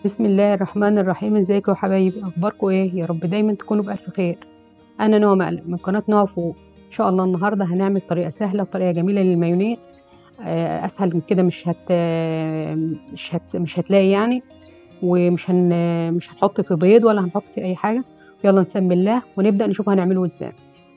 بسم الله الرحمن الرحيم ازيكم يا حبايبي اخباركم ايه يا رب دايما تكونوا بالف خير انا نوى مقلق من قناه نوى فوق ان شاء الله النهارده هنعمل طريقه سهله وطريقه جميله للمايونيز آه، اسهل من كده مش هت مش هت مش هتلاقي يعني ومش هن مش هنحط في بيض ولا هنحط في اي حاجه يلا نسمي الله ونبدا نشوف هنعمله ازاي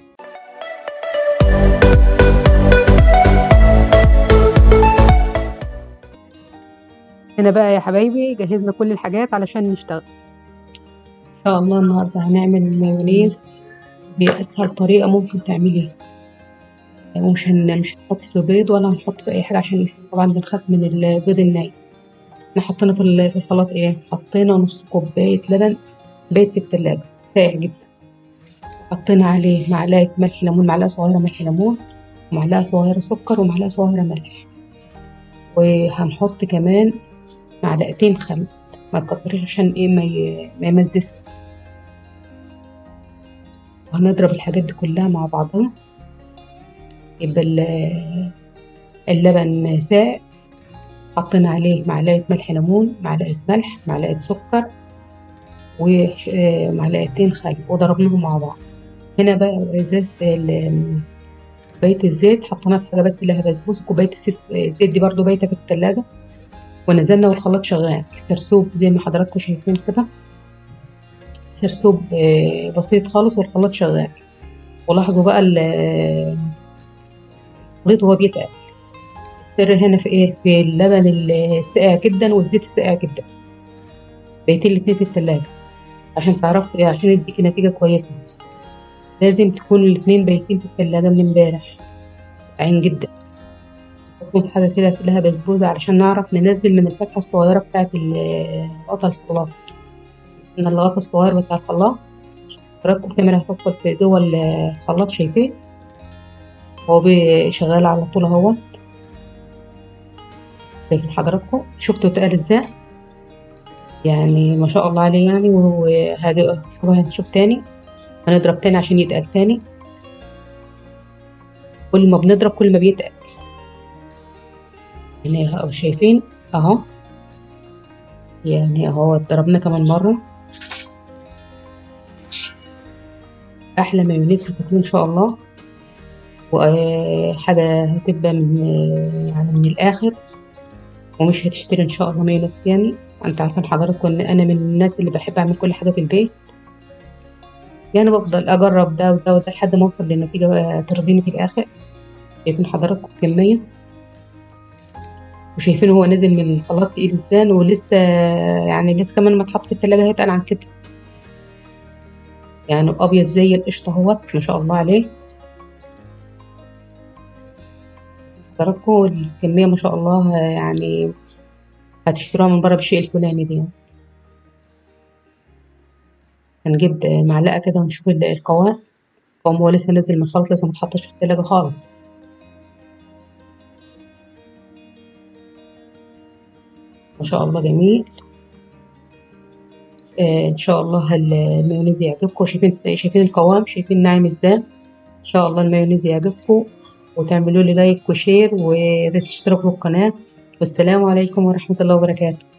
هنا بقى يا حبايبي جهزنا كل الحاجات علشان نشتغل ان شاء الله النهارده هنعمل مايونيز باسهل طريقه ممكن تعمليها ومش هن مش هنحط في بيض ولا هنحط في اي حاجه عشان احنا طبعا بنخاف من البيض الني احنا حطينا في ال- في الخلاط ايه حطينا نص كوبايه لبن بيت في التلاجة ساقع جدا حطينا عليه معلقه ملح ليمون معلقه صغيره ملح ليمون ومعلقه صغيره سكر ومعلقه صغيره ملح وهنحط كمان معلقتين خل ما تكتريش عشان ايه ما ي- ما يمزز وهنضرب الحاجات دي كلها مع بعضها يبقى ال- اللبن ساقع حطينا عليه معلقة ملح ليمون معلقة ملح معلقة سكر ومعلقتين خل وضربناهم مع بعض هنا بقى ازازة ال- كوباية الزيت حطيناها في حاجة بس لها بسبوسة كوباية الزيت الزيت دي برضو بايتة في التلاجة ونزلنا والخلاط شغال سرسوب زي ما حضراتكم شايفين كده سرسوب آه، بسيط خالص والخلاط شغال ولاحظوا بقى ال- الخليط وهو بيتقل السر هنا في ايه في اللبن الساقع جدا والزيت الساقع جدا بيتين الاتنين في التلاجة عشان تعرف إيه عشان يديكي نتيجة كويسة لازم تكون الاتنين بايتين في التلاجة من امبارح ساقعين جدا نحطهم في حاجة كده لها بسبوسة علشان نعرف ننزل من الفتحة الصغيرة بتاعة ال- غطا الخلاط من الغطا الصغير بتاع الخلاط حضراتكم الكاميرا هتدخل في جوه الخلاط شايفين هو بي- شغال على طول اهوت شايفين حضراتكم شفتوا اتقل ازاي يعني ما شاء الله عليه يعني وهاجي هنشوف تاني هنضرب تاني عشان يتقل تاني كل ما بنضرب كل ما بيتقل يعني اهو شايفين اهو يعني اهو ضربنا كمان مرة احلى مايونيز هتاكلوه ان شاء الله وحاجة هتبقى من يعني من الاخر ومش هتشتري ان شاء الله مايونيز تاني انت عارفين حضراتكم ان انا من الناس اللي بحب اعمل كل حاجة في البيت يعني بفضل اجرب ده وده وده لحد ما اوصل لنتيجة ترضيني في الاخر شايفين حضراتكم كمية وشايفين هو نازل من الخلاط تقيل ازاي ولسه يعني لسه كمان ما اتحط في التلاجة هيتقل عن كده يعني ابيض زي القشطة اهوت ما شاء الله عليه حضراتكم الكمية ما شاء الله يعني هتشتروها من بره بالشيء الفلاني دي هنجيب معلقة كده ونشوف ال- القوام القوام هو لسه نازل من الخلاط لسه متحطش في التلاجة خالص ما شاء الله جميل آه ان شاء الله المايونيز يعجبكم شايفين شايفين القوام شايفين ناعم ازاي ان شاء الله المايونيز يعجبكم وتعملوا لي لايك وشير وتشتركوا في القناة والسلام عليكم ورحمة الله وبركاته